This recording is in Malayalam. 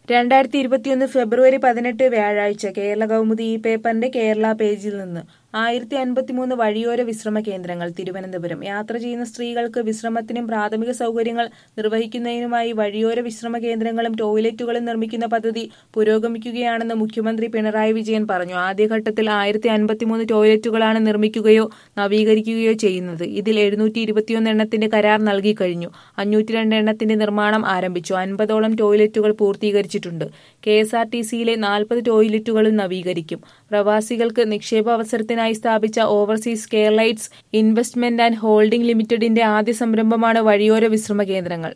രണ്ടായിരത്തി ഇരുപത്തിയൊന്ന് ഫെബ്രുവരി പതിനെട്ട് വ്യാഴാഴ്ച കേരള കൗമുദി ഈ പേപ്പറിന്റെ കേരള പേജിൽ നിന്ന് ആയിരത്തി അൻപത്തിമൂന്ന് വഴിയോര വിശ്രമ കേന്ദ്രങ്ങൾ തിരുവനന്തപുരം യാത്ര ചെയ്യുന്ന സ്ത്രീകൾക്ക് വിശ്രമത്തിനും പ്രാഥമിക സൗകര്യങ്ങൾ നിർവഹിക്കുന്നതിനുമായി വഴിയോര വിശ്രമ കേന്ദ്രങ്ങളും ടോയ്ലറ്റുകളും നിർമ്മിക്കുന്ന പദ്ധതി പുരോഗമിക്കുകയാണെന്ന് മുഖ്യമന്ത്രി പിണറായി വിജയൻ പറഞ്ഞു ആദ്യഘട്ടത്തിൽ ആയിരത്തി അൻപത്തിമൂന്ന് ടോയ്ലറ്റുകളാണ് നിർമ്മിക്കുകയോ നവീകരിക്കുകയോ ചെയ്യുന്നത് ഇതിൽ എഴുന്നൂറ്റി ഇരുപത്തിയൊന്ന് എണ്ണത്തിന്റെ കരാർ നൽകി കഴിഞ്ഞു അഞ്ഞൂറ്റി രണ്ട് എണ്ണത്തിന്റെ നിർമ്മാണം ആരംഭിച്ചു അൻപതോളം ടോയ്ലറ്റുകൾ പൂർത്തീകരിച്ചിട്ടുണ്ട് കെ എസ് ആർ ടി സിയിലെ നാൽപ്പത് ടോയ്ലറ്റുകളും നവീകരിക്കും പ്രവാസികൾക്ക് നിക്ഷേപ അവസരത്തിനായി സ്ഥാപിച്ച overseas Keralites investment and holding ലിമിറ്റഡിന്റെ ആദ്യ സംരംഭമാണ് വഴിയോര വിശ്രമ കേന്ദ്രങ്ങൾ